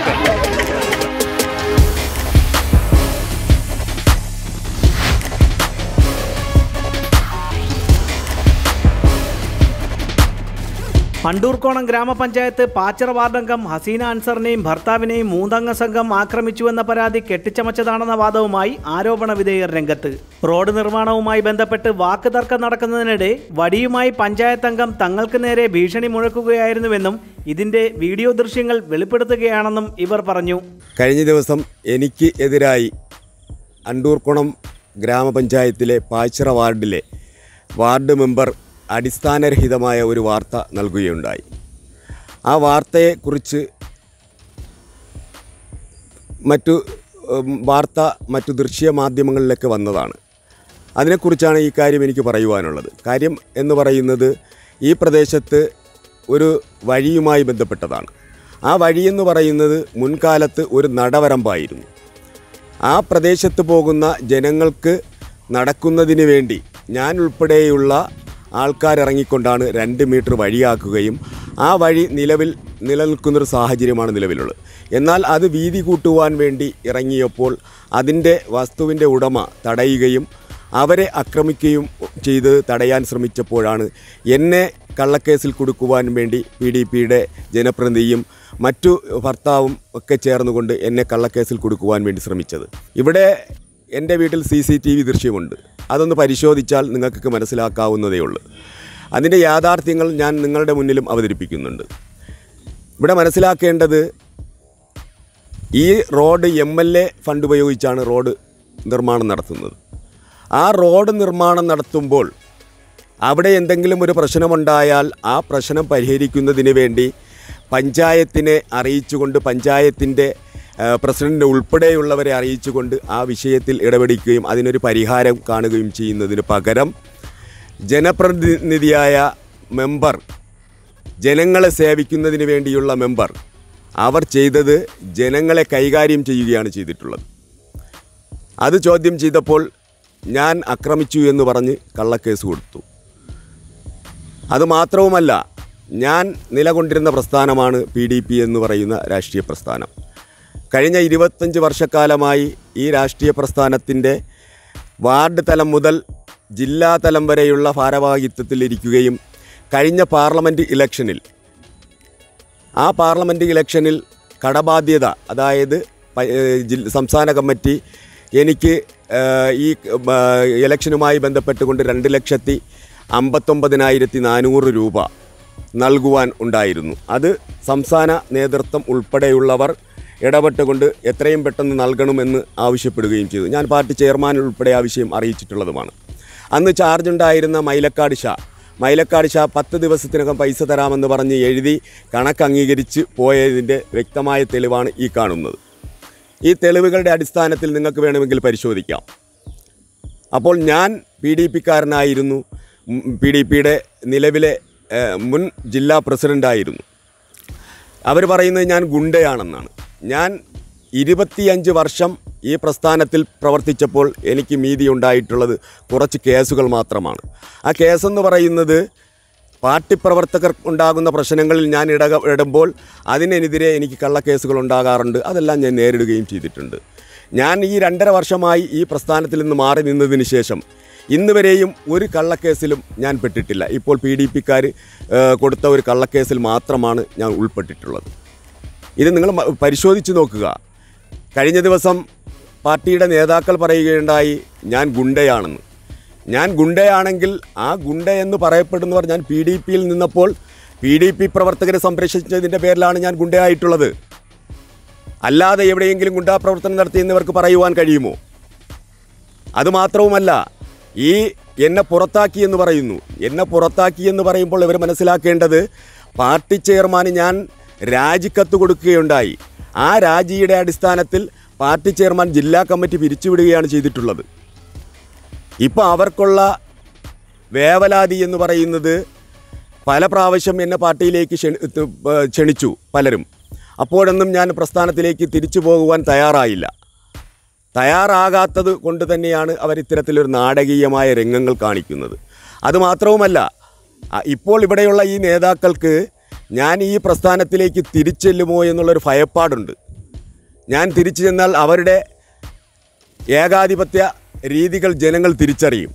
പണ്ടൂർക്കോണം ഗ്രാമപഞ്ചായത്ത് പാച്ചറ വാർഡംഗം ഹസീന അൻസറിനെയും ഭർത്താവിനെയും മൂന്നംഗ സംഘം ആക്രമിച്ചുവെന്ന പരാതി കെട്ടിച്ചമച്ചതാണെന്ന വാദവുമായി ആരോപണ വിധേയർ രംഗത്ത് റോഡ് നിർമ്മാണവുമായി ബന്ധപ്പെട്ട് വാക്കുതർക്കം നടക്കുന്നതിനിടെ വടിയുമായി പഞ്ചായത്ത് അംഗം തങ്ങൾക്ക് നേരെ ഭീഷണി മുഴക്കുകയായിരുന്നുവെന്നും ഇതിന്റെ വീഡിയോ ദൃശ്യങ്ങൾ വെളിപ്പെടുത്തുകയാണെന്നും ഇവർ പറഞ്ഞു കഴിഞ്ഞ ദിവസം എനിക്ക് എതിരായി അണ്ടൂർക്കുളം ഗ്രാമപഞ്ചായത്തിലെ പാച്ചിറ വാർഡിലെ വാർഡ് മെമ്പർ അടിസ്ഥാനരഹിതമായ ഒരു വാർത്ത നൽകുകയുണ്ടായി ആ വാർത്തയെക്കുറിച്ച് മറ്റു ഉം, വാർത്ത മറ്റു ദൃശ്യ മാധ്യമങ്ങളിലൊക്കെ വന്നതാണ് അതിനെക്കുറിച്ചാണ് ഈ കാര്യം എനിക്ക് പറയുവാനുള്ളത് കാര്യം എന്ന് പറയുന്നത് ഈ പ്രദേശത്ത് ഒരു വഴിയുമായി ബന്ധപ്പെട്ടതാണ് ആ വഴിയെന്ന് പറയുന്നത് മുൻകാലത്ത് ഒരു നടവരമ്പായിരുന്നു ആ പ്രദേശത്ത് പോകുന്ന ജനങ്ങൾക്ക് നടക്കുന്നതിന് വേണ്ടി ഞാൻ ഉൾപ്പെടെയുള്ള ആൾക്കാരിറങ്ങിക്കൊണ്ടാണ് രണ്ട് മീറ്റർ വഴിയാക്കുകയും ആ വഴി നിലവിൽ നിലനിൽക്കുന്നൊരു സാഹചര്യമാണ് നിലവിലുള്ളത് എന്നാൽ അത് വീതി കൂട്ടുവാൻ വേണ്ടി ഇറങ്ങിയപ്പോൾ അതിൻ്റെ വസ്തുവിൻ്റെ ഉടമ തടയുകയും അവരെ ആക്രമിക്കുകയും ചെയ്ത് തടയാൻ ശ്രമിച്ചപ്പോഴാണ് എന്നെ കള്ളക്കേസിൽ കൊടുക്കുവാൻ വേണ്ടി പി ഡി പിയുടെ ജനപ്രതിനിധിയും മറ്റു ഭർത്താവും ഒക്കെ ചേർന്നുകൊണ്ട് എന്നെ കള്ളക്കേസിൽ കൊടുക്കുവാൻ വേണ്ടി ശ്രമിച്ചത് ഇവിടെ എൻ്റെ വീട്ടിൽ സി സി ടി വി ദൃശ്യമുണ്ട് അതൊന്ന് പരിശോധിച്ചാൽ നിങ്ങൾക്ക് മനസ്സിലാക്കാവുന്നതേ ഉള്ളൂ അതിൻ്റെ യാഥാർത്ഥ്യങ്ങൾ ഞാൻ നിങ്ങളുടെ മുന്നിലും അവതരിപ്പിക്കുന്നുണ്ട് ഇവിടെ മനസ്സിലാക്കേണ്ടത് ഈ റോഡ് എം എൽ എ ഫണ്ട് ഉപയോഗിച്ചാണ് റോഡ് നിർമ്മാണം നടത്തുന്നത് ആ റോഡ് നിർമ്മാണം നടത്തുമ്പോൾ അവിടെ എന്തെങ്കിലും ഒരു പ്രശ്നമുണ്ടായാൽ ആ പ്രശ്നം പരിഹരിക്കുന്നതിന് വേണ്ടി പഞ്ചായത്തിനെ അറിയിച്ചുകൊണ്ട് പഞ്ചായത്തിൻ്റെ പ്രസിഡന്റ് ഉൾപ്പെടെയുള്ളവരെ അറിയിച്ചുകൊണ്ട് ആ വിഷയത്തിൽ ഇടപെടിക്കുകയും അതിനൊരു പരിഹാരം കാണുകയും ചെയ്യുന്നതിന് പകരം ജനപ്രതിനിധിയായ മെമ്പർ ജനങ്ങളെ സേവിക്കുന്നതിന് വേണ്ടിയുള്ള മെമ്പർ അവർ ചെയ്തത് ജനങ്ങളെ കൈകാര്യം ചെയ്യുകയാണ് ചെയ്തിട്ടുള്ളത് അത് ചോദ്യം ചെയ്തപ്പോൾ ഞാൻ ആക്രമിച്ചു എന്ന് പറഞ്ഞ് കള്ളക്കേസ് കൊടുത്തു അതുമാത്രവുമല്ല ഞാൻ നിലകൊണ്ടിരുന്ന പ്രസ്ഥാനമാണ് പി ഡി പി എന്ന് പറയുന്ന രാഷ്ട്രീയ പ്രസ്ഥാനം കഴിഞ്ഞ ഇരുപത്തഞ്ച് വർഷക്കാലമായി ഈ രാഷ്ട്രീയ പ്രസ്ഥാനത്തിൻ്റെ വാർഡ് തലം മുതൽ ജില്ലാ തലം വരെയുള്ള ഭാരവാഹിത്വത്തിലിരിക്കുകയും കഴിഞ്ഞ പാർലമെൻറ്റ് ഇലക്ഷനിൽ ആ പാർലമെൻറ്റ് ഇലക്ഷനിൽ കടബാധ്യത അതായത് പ- ഏഹ് ജില്ല- സംസ്ഥാന കമ്മിറ്റി എനിക്ക് ഏഹ് ഈ ഏഹ് ഇലക്ഷനുമായി ബന്ധപ്പെട്ടുകൊണ്ട് രണ്ട് ലക്ഷത്തി അമ്പത്തൊമ്പതിനായിരത്തി നാനൂറ് രൂപ നൽകുവാൻ ഉണ്ടായിരുന്നു അത് സംസ്ഥാന നേതൃത്വം ഉൾപ്പെടെയുള്ളവർ ഇടപെട്ടുകൊണ്ട് എത്രയും പെട്ടെന്ന് നൽകണമെന്ന് ആവശ്യപ്പെടുകയും ചെയ്തു ഞാൻ പാർട്ടി ചെയർമാൻ ഉൾപ്പെടെ ആ വിഷയം അറിയിച്ചിട്ടുള്ളതുമാണ് അന്ന് ചാർജ് ഉണ്ടായിരുന്ന മൈലക്കാട് ഷാ മൈലക്കാട് ഷാ പത്ത് ദിവസത്തിനകം പൈസ തരാമെന്ന് പറഞ്ഞ് എഴുതി കണക്ക് അംഗീകരിച്ച് പോയതിൻ്റെ വ്യക്തമായ തെളിവാണ് ഈ കാണുന്നത് ഈ തെളിവുകളുടെ അടിസ്ഥാനത്തിൽ നിങ്ങൾക്ക് വേണമെങ്കിൽ പരിശോധിക്കാം അപ്പോൾ ഞാൻ പി ഡി പിക്കാരനായിരുന്നു പി ഡി പിയുടെ നിലവിലെ ഏഹ്, മുൻ ജില്ലാ പ്രസിഡൻ്റായിരുന്നു അവർ പറയുന്നത് ഞാൻ ഗുണ്ടയാണെന്നാണ് ഞാൻ ഇരുപത്തിയഞ്ച് വർഷം ഈ പ്രസ്ഥാനത്തിൽ പ്രവർത്തിച്ചപ്പോൾ എനിക്ക് മീതി ഉണ്ടായിട്ടുള്ളത് കുറച്ച് കേസുകൾ മാത്രമാണ് ആ കേസെന്ന് പറയുന്നത് പാർട്ടി പ്രവർത്തകർ ഉണ്ടാകുന്ന പ്രശ്നങ്ങളിൽ ഞാൻ ഇടക ഇടുമ്പോൾ അതിനെതിരെ എനിക്ക് കള്ളക്കേസുകൾ ഉണ്ടാകാറുണ്ട് അതെല്ലാം ഞാൻ നേരിടുകയും ചെയ്തിട്ടുണ്ട് ഞാൻ ഈ രണ്ടര വർഷമായി ഈ പ്രസ്ഥാനത്തിൽ നിന്ന് മാറി നിന്നതിന് ശേഷം ഇന്ന് വരെയും ഒരു കള്ളക്കേസിലും ഞാൻ പെട്ടിട്ടില്ല ഇപ്പോൾ പി ഡി പിക്കാർ കൊടുത്ത ഒരു കള്ളക്കേസിൽ മാത്രമാണ് ഞാൻ ഉൾപ്പെട്ടിട്ടുള്ളത് ഇത് നിങ്ങൾ മ- പരിശോധിച്ച് നോക്കുക കഴിഞ്ഞ ദിവസം പാർട്ടിയുടെ നേതാക്കൾ പറയുകയുണ്ടായി ഞാൻ ഗുണ്ടയാണെന്ന് ഞാൻ ഗുണ്ടയാണെങ്കിൽ ആ ഗുണ്ട എന്ന് പറയപ്പെടുന്നവർ ഞാൻ പി ഡി പിയിൽ നിന്നപ്പോൾ പി ഡി പി പ്രവർത്തകരെ സംരക്ഷിച്ചതിൻ്റെ പേരിലാണ് ഞാൻ ഗുണ്ടയായിട്ടുള്ളത് അല്ലാതെ എവിടെയെങ്കിലും ഗുണ്ടാപ്രവർത്തനം നടത്തിയെന്നവർക്ക് പറയുവാൻ കഴിയുമോ അതുമാത്രവുമല്ല ഈ എന്നെ പുറത്താക്കി എന്ന് പറയുന്നു എന്നെ പുറത്താക്കി എന്ന് പറയുമ്പോൾ ഇവർ മനസ്സിലാക്കേണ്ടത് പാർട്ടി ചെയർമാന് ഞാൻ രാജിക്കത്ത് കൊടുക്കുകയുണ്ടായി ആ രാജിയുടെ അടിസ്ഥാനത്തിൽ പാർട്ടി ചെയർമാൻ ജില്ലാ കമ്മിറ്റി പിരിച്ചുവിടുകയാണ് ചെയ്തിട്ടുള്ളത് ഇപ്പോൾ അവർക്കുള്ള വേവലാതി എന്ന് പറയുന്നത് പല പ്രാവശ്യം എന്നെ പാർട്ടിയിലേക്ക് ക്ഷണി ത്- ഏ, ക്ഷണിച്ചു പലരും അപ്പോഴൊന്നും ഞാൻ പ്രസ്ഥാനത്തിലേക്ക് തിരിച്ചു പോകുവാൻ തയ്യാറായില്ല തയ്യാറാകാത്തത് കൊണ്ട് തന്നെയാണ് അവർ ഇത്തരത്തിലൊരു നാടകീയമായ രംഗങ്ങൾ കാണിക്കുന്നത് അതുമാത്രവുമല്ല അ, ഇപ്പോൾ ഇവിടെയുള്ള ഈ നേതാക്കൾക്ക് ഞാൻ ഈ പ്രസ്ഥാനത്തിലേക്ക് തിരിച്ചെല്ലുമോ എന്നുള്ളൊരു ഭയപ്പാടുണ്ട് ഞാൻ തിരിച്ചു ചെന്നാൽ അവരുടെ ഏകാധിപത്യ രീതികൾ ജനങ്ങൾ തിരിച്ചറിയും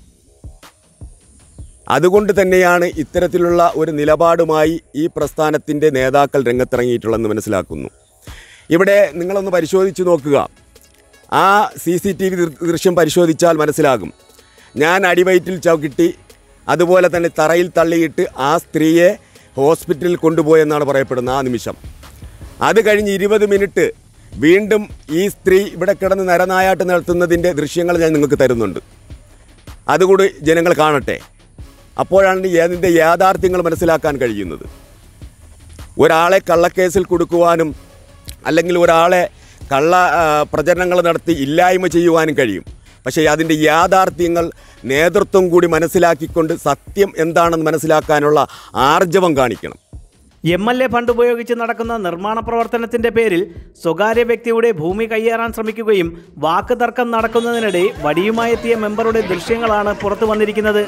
അതുകൊണ്ട് തന്നെയാണ് ഇത്തരത്തിലുള്ള ഒരു നിലപാടുമായി ഈ പ്രസ്ഥാനത്തിൻ്റെ നേതാക്കൾ രംഗത്തിറങ്ങിയിട്ടുള്ളതെന്ന് മനസ്സിലാക്കുന്നു ഇവിടെ നിങ്ങളൊന്ന് പരിശോധിച്ച് നോക്കുക ആ സി സി ടി വി ദൃശ്യം പരിശോധിച്ചാൽ മനസ്സിലാകും ഞാൻ അടിവയറ്റിൽ ചവിട്ടി അതുപോലെ തന്നെ തറയിൽ തള്ളിയിട്ട് ആ സ്ത്രീയെ ഹോസ്പിറ്റലിൽ കൊണ്ടുപോയെന്നാണ് പറയപ്പെടുന്നത് ആ നിമിഷം അത് കഴിഞ്ഞ് ഇരുപത് മിനിറ്റ് വീണ്ടും ഈ സ്ത്രീ ഇവിടെ കിടന്ന് നരനായാട്ട് നടത്തുന്നതിൻ്റെ ദൃശ്യങ്ങൾ ഞാൻ നിങ്ങൾക്ക് തരുന്നുണ്ട് അതുകൂടി ജനങ്ങൾ കാണട്ടെ അപ്പോഴാണ് അതിൻ്റെ യാഥാർത്ഥ്യങ്ങൾ മനസ്സിലാക്കാൻ കഴിയുന്നത് ഒരാളെ കള്ളക്കേസിൽ കൊടുക്കുവാനും അല്ലെങ്കിൽ ഒരാളെ കള്ള ആ, പ്രചരണങ്ങൾ നടത്തി ഇല്ലായ്മ ചെയ്യുവാനും കഴിയും പക്ഷേ അതിൻ്റെ യാഥാർത്ഥ്യങ്ങൾ നേതൃത്വം കൂടി മനസ്സിലാക്കിക്കൊണ്ട് സത്യം എന്താണെന്ന് മനസ്സിലാക്കാനുള്ള ആർജവം കാണിക്കണം എം എൽ എ ഫണ്ട് ഉപയോഗിച്ച് നടക്കുന്ന നിർമ്മാണ പ്രവർത്തനത്തിന്റെ പേരിൽ സ്വകാര്യ വ്യക്തിയുടെ ഭൂമി കയ്യേറാൻ ശ്രമിക്കുകയും വാക്ക് തർക്കം നടക്കുന്നതിനിടെ വടിയുമായെത്തിയ മെമ്പറുടെ ദൃശ്യങ്ങളാണ് പുറത്തു വന്നിരിക്കുന്നത്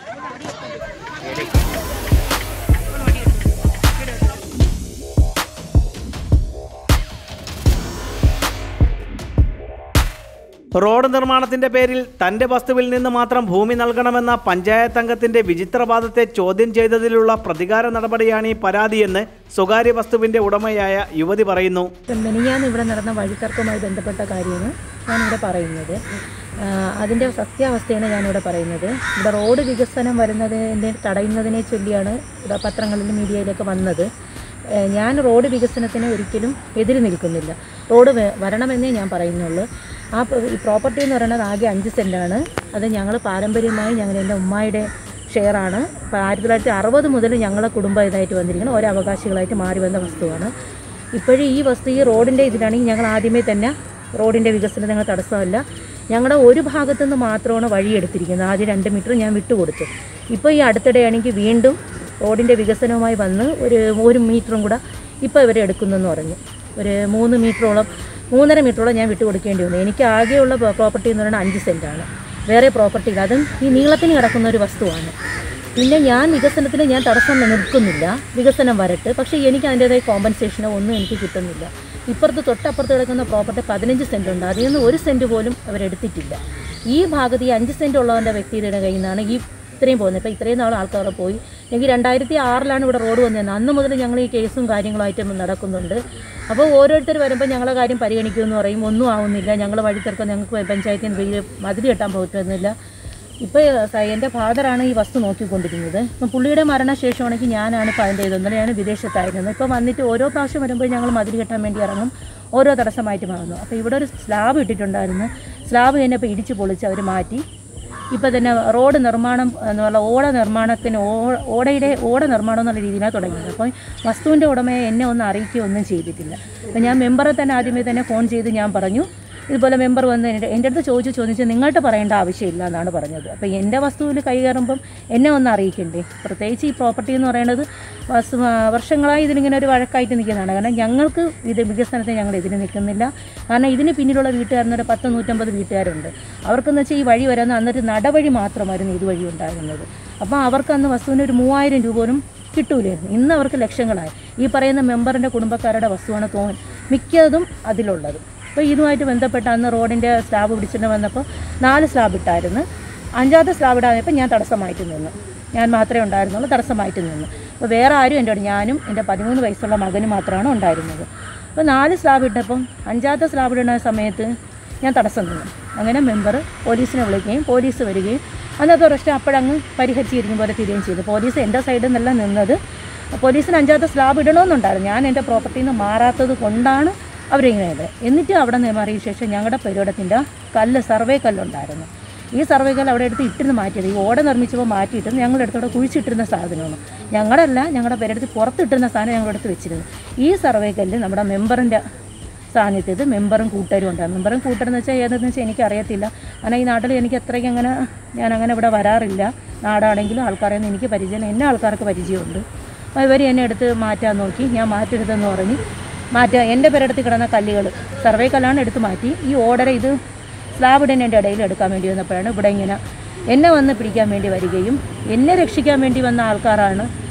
റോഡ് നിർമ്മാണത്തിന്റെ പേരിൽ തന്റെ വസ്തുവിൽ നിന്ന് മാത്രം ഭൂമി നൽകണമെന്ന പഞ്ചായത്ത് അംഗത്തിന്റെ വിചിത്രവാദത്തെ ചോദ്യം ചെയ്തതിലുള്ള പ്രതികാര നടപടിയാണ് ഈ പരാതിയെന്ന് സ്വകാര്യ വസ്തുവിന്റെ ഉടമയായ യുവതി പറയുന്നു മെനിഞ്ഞാന്ന് ഇവിടെ നടന്ന വഴിത്തർക്കവുമായി ബന്ധപ്പെട്ട കാര്യമാണ് ഞാനിവിടെ പറയുന്നത് ആഹ് അതിൻ്റെ സത്യാവസ്ഥയാണ് ഞാനിവിടെ പറയുന്നത് ഇവിടെ റോഡ് വികസനം വരുന്നതിനെ തടയുന്നതിനെ ചൊല്ലിയാണ് ഇവിടെ പത്രങ്ങളിലും മീഡിയയിലൊക്കെ വന്നത് ഏഹ് ഞാൻ റോഡ് വികസനത്തിന് ഒരിക്കലും എതിര് നിൽക്കുന്നില്ല റോഡ് വേ- വരണമെന്നേ ഞാൻ പറയുന്നുള്ളൂ ആ പ- ഈ പ്രോപ്പർട്ടി എന്ന് പറയുന്നത് ആകെ അഞ്ച് സെൻറ്റാണ് അത് ഞങ്ങൾ പാരമ്പര്യമായി ഞങ്ങൾ എൻ്റെ ഉമ്മായുടെ ഷെയറാണ് ഇപ്പോൾ ആയിരത്തി തൊള്ളായിരത്തി അറുപത് മുതൽ ഞങ്ങളെ കുടുംബം ഇതായിട്ട് വന്നിരിക്കുന്നത് ഓരോ അവകാശികളായിട്ട് മാറി വന്ന വസ്തുവാണ് ഇപ്പോഴും ഈ വസ്തു ഈ റോഡിൻ്റെ ഇതിലാണെങ്കിൽ ഞങ്ങൾ ആദ്യമേ തന്നെ റോഡിൻ്റെ വികസനം ഞങ്ങൾ തടസ്സമല്ല ഞങ്ങളുടെ ഒരു ഭാഗത്തു നിന്ന് മാത്രമാണ് വഴിയെടുത്തിരിക്കുന്നത് ആദ്യം രണ്ട് മീറ്റർ ഞാൻ വിട്ടുകൊടുത്തു ഇപ്പോൾ ഈ അടുത്തിടെയാണെങ്കിൽ വീണ്ടും റോഡിൻ്റെ വികസനവുമായി വന്ന് ഒരു ഒരു മീറ്ററും കൂടെ ഇപ്പോൾ ഇവർ എടുക്കുന്നെന്ന് പറഞ്ഞു ഒരു മൂന്ന് മീറ്ററോളം മൂന്നര മീറ്ററോളം ഞാൻ വിട്ടുകൊടുക്കേണ്ടി വന്നു എനിക്ക് ആകെയുള്ള പ്രോപ്പർട്ടി എന്ന് പറയുന്നത് അഞ്ച് സെൻറ്റാണ് വേറെ പ്രോപ്പർട്ടി ഇല്ല അതും ഈ നീളത്തിന് കിടക്കുന്ന ഒരു വസ്തുവാണ് പിന്നെ ഞാൻ വികസനത്തിന് ഞാൻ തടസ്സം നിൽക്കുന്നില്ല വികസനം വരട്ടെ പക്ഷേ എനിക്ക് അതിൻ്റെതായ കോമ്പൻസേഷനോ ഒന്നും എനിക്ക് കിട്ടുന്നില്ല ഇപ്പുറത്ത് തൊട്ടപ്പുറത്ത് കിടക്കുന്ന പ്രോപ്പർട്ടി പതിനഞ്ച് സെൻറ്റ് ഉണ്ട് അതിൽ നിന്ന് ഒരു സെൻറ്റ് പോലും അവരെടുത്തിട്ടില്ല ഈ ഭാഗത്ത് ഈ അഞ്ച് സെൻറ്റ് ഉള്ളവൻ്റെ വ്യക്തിയുടെ കയ്യിൽ നിന്നാണ് ഈ ഇത്രയും പോകുന്നത് ഇപ്പോൾ ഇത്രയും നാൾ ആൾക്കാർ പോയി എനിക്ക് രണ്ടായിരത്തി ആറിലാണ് ഇവിടെ റോഡ് വന്നത് അന്ന് മുതൽ ഞങ്ങൾ ഈ കേസും കാര്യങ്ങളായിട്ട് നടക്കുന്നുണ്ട് അപ്പോൾ ഓരോരുത്തർ വരുമ്പോൾ ഞങ്ങളെ കാര്യം പരിഗണിക്കുമെന്ന് പറയും ഒന്നും ആവുന്നില്ല ഞങ്ങൾ വഴിത്തിറക്കം ഞങ്ങൾക്ക് പഞ്ചായത്തിന് പേര് മതിൽ കെട്ടാൻ പറ്റുന്നില്ല ഇപ്പോൾ എൻ്റെ ഫാദറാണ് ഈ വസ്തു നോക്കിക്കൊണ്ടിരുന്നത് ഇപ്പം പുള്ളിയുടെ മരണശേഷമാണെങ്കിൽ ഞാനാണ് ഇപ്പോൾ അതിൻ്റെ ഇതൊന്നും ഞാൻ വിദേശത്തായിരുന്നു ഇപ്പോൾ വന്നിട്ട് ഓരോ പ്രാവശ്യം വരുമ്പോൾ ഞങ്ങൾ മതിൽ കെട്ടാൻ വേണ്ടി ഇറങ്ങും ഓരോ തടസ്സമായിട്ട് മാറുന്നു അപ്പോൾ ഇവിടെ ഒരു സ്ലാബ് ഇട്ടിട്ടുണ്ടായിരുന്നു സ്ലാബ് തന്നെ ഇപ്പോൾ ഇടിച്ച് പൊളിച്ച് അവർ മാറ്റി ഇപ്പോൾ തന്നെ റോഡ് നിർമ്മാണം എന്നുള്ള ഓട നിർമ്മാണത്തിന് ഓ- ഓടയുടെ ഓട നിർമ്മാണം എന്നുള്ള രീതിയിലാണ് തുടങ്ങിയത് അപ്പോൾ വസ്തുവിൻ്റെ ഉടമയെ എന്നെ ഒന്നും അറിയിക്കുകയോ ഒന്നും ചെയ്തിട്ടില്ല അപ്പോൾ ഞാൻ മെമ്പറെ തന്നെ ആദ്യമേ തന്നെ ഫോൺ ചെയ്ത് ഞാൻ പറഞ്ഞു ഇതുപോലെ മെമ്പർ വന്ന് എൻ്റെ എൻ്റെ അടുത്ത് ചോദിച്ചു ചോദിച്ചു നിങ്ങൾട്ട് പറയേണ്ട ആവശ്യമില്ല എന്നാണ് പറഞ്ഞത് അപ്പോൾ എൻ്റെ വസ്തുവിൽ കൈ കയറുമ്പം എന്നെ ഒന്ന് അറിയിക്കണ്ടേ പ്രത്യേകിച്ച് ഈ പ്രോപ്പർട്ടി എന്ന് പറയുന്നത് വസ്തു ആ, വർഷങ്ങളായി ഇതിലിങ്ങനെ ഒരു വഴക്കായിട്ട് നിൽക്കുന്നതാണ് കാരണം ഞങ്ങൾക്ക് ഇത് വികസനത്തെ ഞങ്ങൾ എതിര് നിൽക്കുന്നില്ല കാരണം ഇതിന് പിന്നിലുള്ള വീട്ടുകാരെന്നൊരു പത്ത് നൂറ്റമ്പത് വീട്ടുകാരുണ്ട് അവർക്കെന്ന് വെച്ചാൽ ഈ വഴി വരുന്ന അന്നൊരു നടവഴി മാത്രമായിരുന്നു ഇതുവഴി ഉണ്ടായിരുന്നത് അപ്പോൾ അവർക്ക് അന്ന് വസ്തുവിന് ഒരു മൂവായിരം രൂപ പോലും കിട്ടൂലായിരുന്നു ഇന്ന് അവർക്ക് ലക്ഷങ്ങളായി ഈ പറയുന്ന മെമ്പറിൻ്റെ കുടുംബക്കാരുടെ വസ്തുവാണ് തോൻ മിക്കതും അതിലുള്ളത് അപ്പോൾ ഇതുമായിട്ട് ബന്ധപ്പെട്ട് അന്ന് റോഡിൻ്റെ സ്ലാബ് പിടിച്ചിട്ട് വന്നപ്പോൾ നാല് സ്ലാബ് ഇട്ടായിരുന്നു അഞ്ചാമത്തെ സ്ലാബ് ഇടാനപ്പോൾ ഞാൻ തടസ്സമായിട്ട് നിന്നു ഞാൻ മാത്രമേ ഉണ്ടായിരുന്നുള്ളൂ തടസ്സമായിട്ട് നിന്നു അപ്പോൾ വേറെ ആരും എൻ്റെ കൂടെ ഞാനും എൻ്റെ പതിമൂന്ന് വയസ്സുള്ള മകനും മാത്രമാണ് ഉണ്ടായിരുന്നത് അപ്പോൾ നാല് സ്ലാബ് ഇട്ടപ്പം അഞ്ചാമത്തെ സ്ലാബ് ഇടുന്ന സമയത്ത് ഞാൻ തടസ്സം നിന്നു അങ്ങനെ മെമ്പർ പോലീസിനെ വിളിക്കുകയും പോലീസ് വരികയും അന്നത്തെ പ്രശ്നം അപ്പോഴങ്ങ് പരിഹരിച്ചിരിക്കും പോലെ തീരുകയും ചെയ്തു പോലീസ് എൻ്റെ സൈഡിൽ നിന്നല്ല നിന്നത് പോലീസിന് അഞ്ചാമത്തെ സ്ലാബ് ഇടണമെന്നുണ്ടായിരുന്നു ഞാൻ എൻ്റെ പ്രോപ്പർട്ടിയിൽ നിന്ന് മാറാത്തത് കൊണ്ടാണ് അവരിങ്ങനെ ഇത് എന്നിട്ട് അവിടെ നിന്ന് മാറിയ ശേഷം ഞങ്ങളുടെ പരിപാടത്തിൻ്റെ കല്ല് സർവേ കല്ലുണ്ടായിരുന്നു ഈ സർവേ കല്ല് അവിടെ എടുത്ത് ഇട്ടിരുന്ന് മാറ്റിയത് ഈ ഓട നിർമ്മിച്ചപ്പോൾ മാറ്റിയിട്ട് ഞങ്ങളുടെ അടുത്തവിടെ കുഴിച്ചിട്ടിരുന്ന സാധനമാണ് ഞങ്ങളല്ല ഞങ്ങളുടെ പേരെടുത്ത് പുറത്തിട്ടിരുന്ന സാധനം ഞങ്ങളുടെ വെച്ചിരുന്നു ഈ സർവേ കല്ല് നമ്മുടെ മെമ്പറിൻ്റെ സാന്നിധ്യത്തിൽ മെമ്പറും കൂട്ടരും ഉണ്ട് മെമ്പറും കൂട്ടരും എന്ന് വെച്ചാൽ ഏതെന്ന് വെച്ചാൽ എനിക്കറിയത്തില്ല കാരണം ഈ നാട്ടിൽ എനിക്ക് അത്രയ്ക്ക് അങ്ങനെ ഞാൻ അങ്ങനെ ഇവിടെ വരാറില്ല നാടാണെങ്കിലും ആൾക്കാരെയൊന്നും എനിക്ക് പരിചയം എന്നെ ആൾക്കാർക്ക് പരിചയമുണ്ട് അപ്പോൾ ഇവർ എന്നെ എടുത്ത് മാറ്റാൻ നോക്കി ഞാൻ മാറ്റരുതെന്ന് പറഞ്ഞ് മാറ്റാൻ എൻ്റെ പേരെടുത്ത് കിടന്ന കല്ലുകൾ സർവേ കല്ലാണ് എടുത്ത് മാറ്റി ഈ ഓർഡർ ഇത് സ്ലാബ് ഇടാൻ എൻ്റെ ഇടയിൽ എടുക്കാൻ വേണ്ടി വന്നപ്പോഴാണ് ഇവിടെ ഇങ്ങനെ എന്നെ വന്ന് പിടിക്കാൻ വേണ്ടി വരികയും എന്നെ രക്ഷിക്കാൻ വേണ്ടി വന്ന ആൾക്കാരാണ്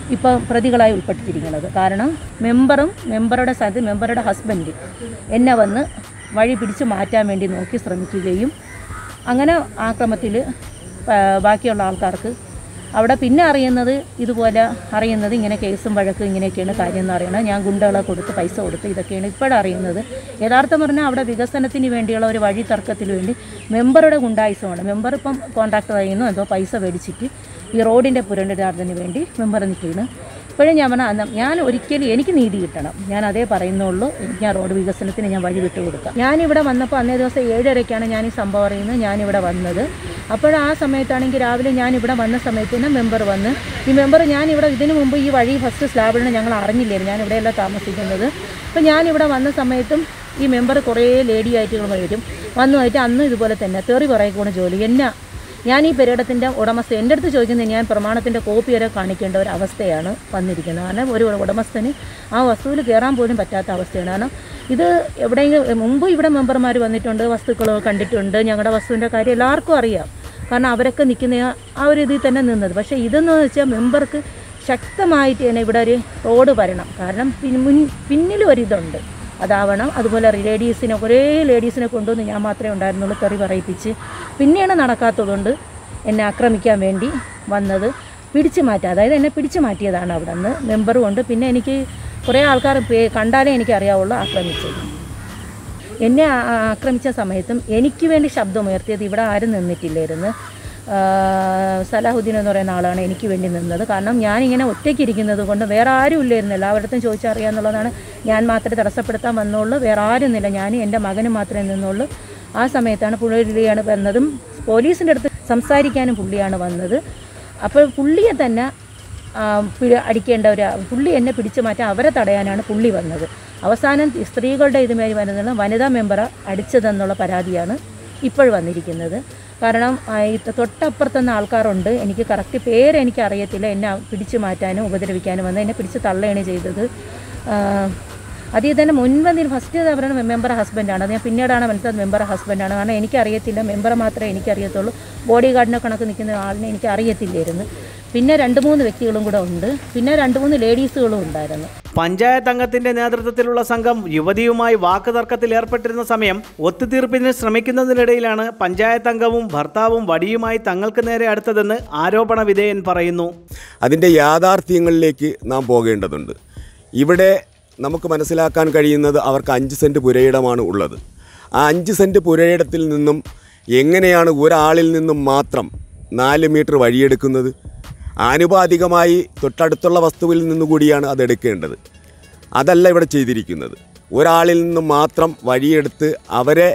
ഇപ്പം പ്രതികളായി ഉൾപ്പെട്ടിരിക്കുന്നത് കാരണം മെമ്പറും മെമ്പറുടെ സ്ഥലത്ത് മെമ്പറുടെ ഹസ്ബൻഡ് എന്നെ വന്ന് വഴി പിടിച്ച് മാറ്റാൻ വേണ്ടി നോക്കി ശ്രമിക്കുകയും അങ്ങനെ ആക്രമത്തിൽ ബാക്കിയുള്ള ആൾക്കാർക്ക് അവിടെ പിന്നെ അറിയുന്നത് ഇതുപോലെ അറിയുന്നത് ഇങ്ങനെ കേസും വഴക്കും ഇങ്ങനെയൊക്കെയാണ് കാര്യം എന്ന് അറിയണം ഞാൻ ഗുണ്ടകളെ കൊടുത്ത് പൈസ കൊടുത്ത് ഇതൊക്കെയാണ് ഇപ്പോഴറിയുന്നത് യഥാർത്ഥം പറഞ്ഞാൽ അവിടെ വികസനത്തിന് വേണ്ടിയുള്ള ഒരു വഴി തർക്കത്തിന് വേണ്ടി മെമ്പറുടെ ഗുണ്ടായുസമാണ് മെമ്പർ ഇപ്പം കോൺട്രാക്ടർ ചെയ്യുന്നു എന്തോ പൈസ മേടിച്ചിട്ട് ഈ റോഡിൻ്റെ പുനരുദ്ധാരണത്തിന് വേണ്ടി മെമ്പർ നിൽക്കുകയാണ് ഇപ്പോഴും ഞാൻ പറഞ്ഞാൽ അന്ന് ഞാൻ ഒരിക്കലും എനിക്ക് നീതി കിട്ടണം ഞാൻ അതേ പറയുന്നുള്ളൂ എനിക്ക് ഞാൻ റോഡ് വികസനത്തിന് ഞാൻ വഴി വിട്ടു കൊടുക്കാം ഞാനിവിടെ വന്നപ്പോൾ അന്നേ ദിവസം ഏഴരയ്ക്കാണ് ഞാൻ ഈ സംഭവം അറിയുന്നത് ഞാനിവിടെ വന്നത് അപ്പോൾ ആ സമയത്താണെങ്കിൽ രാവിലെ ഞാൻ ഇവിടെ വന്ന സമയത്തിന് മെമ്പർ വന്ന് ഈ മെമ്പർ ഞാനിവിടെ ഇതിനു മുമ്പ് ഈ വഴി ഫസ്റ്റ് സ്ലാബിലാണ് ഞങ്ങൾ അറിഞ്ഞില്ലായിരുന്നു ഞാൻ ഇവിടെയല്ല താമസിക്കുന്നത് അപ്പോൾ ഞാനിവിടെ വന്ന സമയത്തും ഈ മെമ്പർ കുറേ ലേഡി ആയിട്ട് വരും വന്നുമായിട്ട് അന്നും ഇതുപോലെ തന്നെ തെറി പറയുകയാണ് ജോലി എന്നാ ഞാൻ ഈ പെരേടത്തിൻ്റെ ഉടമസ്ഥ എൻ്റെ അടുത്ത് ചോദിക്കുന്നത് ഞാൻ പ്രമാണത്തിൻ്റെ കോപ്പി വരെ കാണിക്കേണ്ട ഒരു അവസ്ഥയാണ് വന്നിരിക്കുന്നത് കാരണം ഒരു ഉടമസ്ഥന് ആ വസ്തുവിൽ കയറാൻ പോലും പറ്റാത്ത അവസ്ഥയാണ് കാരണം ഇത് എവിടെയെങ്കിലും മുമ്പ് ഇവിടെ മെമ്പർമാർ വന്നിട്ടുണ്ട് വസ്തുക്കൾ കണ്ടിട്ടുണ്ട് ഞങ്ങളുടെ വസ്തുവിൻ്റെ കാര്യം എല്ലാവർക്കും അറിയാം കാരണം അവരൊക്കെ നിൽക്കുന്ന ആ ഒരു ഇതിൽ തന്നെ നിന്നത് പക്ഷേ ഇതെന്ന് വെച്ചാൽ മെമ്പർക്ക് ശക്തമായിട്ട് തന്നെ ഇവിടെ ഒരു റോഡ് വരണം കാരണം പിൻ മുൻ പിന്നിൽ ഒരിതുണ്ട് അതാവണം അതുപോലെ ലേഡീസിനെ കുറേ ലേഡീസിനെ കൊണ്ടുവന്ന് ഞാൻ മാത്രമേ ഉണ്ടായിരുന്നുള്ളൂ തെറി പറയിപ്പിച്ച് പിന്നെയാണ് നടക്കാത്തതുകൊണ്ട് എന്നെ ആക്രമിക്കാൻ വേണ്ടി വന്നത് പിടിച്ചു മാറ്റുക അതായത് എന്നെ പിടിച്ചു മാറ്റിയതാണ് അവിടെ നിന്ന് മെമ്പറും ഉണ്ട് പിന്നെ എനിക്ക് കുറേ ആൾക്കാർ പേ- കണ്ടാലേ എനിക്കറിയാവുള്ളൂ ആക്രമിച്ചത് എന്നെ ആ- ആ- ആക്രമിച്ച സമയത്തും എനിക്ക് വേണ്ടി ശബ്ദമുയർത്തിയത് ഇവിടെ ആരും നിന്നിട്ടില്ലായിരുന്നു ആ, സലാഹുദ്ദീൻ എന്ന് പറയുന്ന ആളാണ് എനിക്ക് വേണ്ടി നിന്നത് കാരണം ഞാനിങ്ങനെ ഒറ്റയ്ക്ക് ഇരിക്കുന്നത് കൊണ്ട് വേറെ ആരും ഇല്ലായിരുന്നു എല്ലാവരുടെ ചോദിച്ചറിയാന്നുള്ളതാണ് ഞാൻ മാത്രമേ തടസ്സപ്പെടുത്താൻ വന്നുള്ളൂ വേറെ ആരുമില്ല ഞാൻ എൻ്റെ മകനും മാത്രമേ നിന്നുള്ളൂ ആ സമയത്താണ് പുള്ളിയാണ് വന്നതും പോലീസിൻ്റെ അടുത്ത് സംസാരിക്കാനും പുള്ളിയാണ് വന്നത് അപ്പോൾ പുള്ളിയെ തന്നെ ആ, പിഴ- അടിക്കേണ്ട ഒരു പുള്ളി എന്നെ പിടിച്ചു മാറ്റാൻ അവരെ തടയാനാണ് പുള്ളി വന്നത് അവസാനം ഈ സ്ത്രീകളുടെ ഇതുമായി വരുന്നത് വനിതാ മെമ്പറെ അടിച്ചതെന്നുള്ള പരാതിയാണ് ഇപ്പോൾ വന്നിരിക്കുന്നത് കാരണം ആ, ഈ തൊട്ടപ്പുറത്തുനിന്ന് ആൾക്കാരുണ്ട് എനിക്ക് കറക്റ്റ് പേര് എനിക്ക് അറിയത്തില്ല എന്നെ പിടിച്ചു മാറ്റാനും ഉപദ്രവിക്കാനും വന്ന് എന്നെ പിടിച്ച് തള്ളുകയാണ് ചെയ്തത് ആ, അതിൽ തന്നെ മുൻപന്തിൽ ഫസ്റ്റ് അവരുടെ മെമ്പർ ഹസ്ബൻഡാണ് അത് ഞാൻ പിന്നീടാണ് മനസ്സിലായത് മെമ്പർ ഹസ്ബൻഡാണ് കാരണം എനിക്കറിയത്തില്ല മെമ്പറെ മാത്രമേ എനിക്കറിയത്തുള്ളൂ ബോഡി ഗാർഡിനെ കണക്ക് നിൽക്കുന്ന ആളിനെ എനിക്ക് അറിയത്തില്ലായിരുന്നു പിന്നെ രണ്ട് മൂന്ന് വ്യക്തികളും കൂടെ ഉണ്ട് പിന്നെ രണ്ട് മൂന്ന് ലേഡീസുകളും ഉണ്ടായിരുന്നു പഞ്ചായത്ത് അംഗത്തിന്റെ നേതൃത്വത്തിലുള്ള സംഘം യുവതിയുമായി വാക്കുതർക്കത്തിൽ ഏർപ്പെട്ടിരുന്ന സമയം ഒത്തുതീർപ്പിന് ശ്രമിക്കുന്നതിനിടയിലാണ് പഞ്ചായത്ത് അംഗവും ഭർത്താവും വടിയുമായി തങ്ങൾക്ക് നേരെ അടുത്തതെന്ന് ആരോപണ വിധേയൻ പറയുന്നു അതിൻ്റെ യാഥാർത്ഥ്യങ്ങളിലേക്ക് നാം പോകേണ്ടതുണ്ട് ഇവിടെ നമുക്ക് മനസ്സിലാക്കാൻ കഴിയുന്നത് അവർക്ക് അഞ്ച് സെൻറ്റ് പുരയിടമാണ് ഉള്ളത് ആ അഞ്ച് സെൻറ്റ് പുരയിടത്തിൽ നിന്നും എങ്ങനെയാണ് ഒരാളിൽ നിന്നും മാത്രം നാല് മീറ്റർ വഴിയെടുക്കുന്നത് ആനുപാതികമായി തൊട്ടടുത്തുള്ള വസ്തുവിൽ നിന്നുകൂടിയാണ് അത് എടുക്കേണ്ടത് അതല്ല ഇവിടെ ചെയ്തിരിക്കുന്നത് ഒരാളിൽ നിന്നും മാത്രം വഴിയെടുത്ത് അവരെ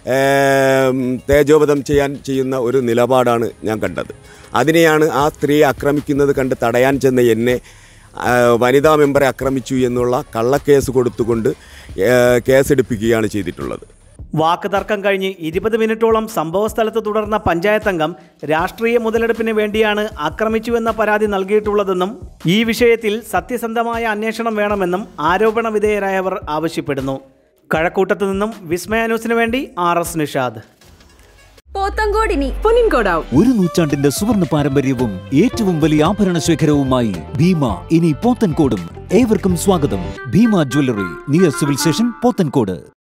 ഏം, തേജോവധം ചെയ്യാൻ ചെയ്യുന്ന ഒരു നിലപാടാണ് ഞാൻ കണ്ടത് അതിനെയാണ് ആ സ്ത്രീയെ ആക്രമിക്കുന്നത് കണ്ട് തടയാൻ ചെന്ന എന്നെ ആ, വനിതാ മെമ്പറെ ആക്രമിച്ചു എന്നുള്ള കള്ളക്കേസ് കൊടുത്തുകൊണ്ട് ഏ, കേസെടുപ്പിക്കുകയാണ് ചെയ്തിട്ടുള്ളത് വാക്ക് തർക്കം കഴിഞ്ഞ് ഇരുപത് മിനിറ്റോളം സംഭവസ്ഥലത്ത് തുടർന്ന പഞ്ചായത്ത് അംഗം രാഷ്ട്രീയ മുതലെടുപ്പിന് വേണ്ടിയാണ് ആക്രമിച്ചുവെന്ന പരാതി നൽകിയിട്ടുള്ളതെന്നും ഈ വിഷയത്തിൽ സത്യസന്ധമായ അന്വേഷണം വേണമെന്നും ആരോപണ വിധേയരായവർ ആവശ്യപ്പെടുന്നു കഴക്കൂട്ടത്തു നിന്നും വിസ്മയ ന്യൂസിന് വേണ്ടി ആർ എസ് നിഷാദ് പോത്തങ്കോട് ഇനി പൊന്നിൻകോടാവും ഒരു നൂറ്റാണ്ടിന്റെ സുവർണ പാരമ്പര്യവും ഏറ്റവും വലിയ ആഭരണ ശേഖരവുമായി ഭീമ ഇനി പോത്തൻകോടും ഏവർക്കും സ്വാഗതം Bhima jewellery near civil station Pothencode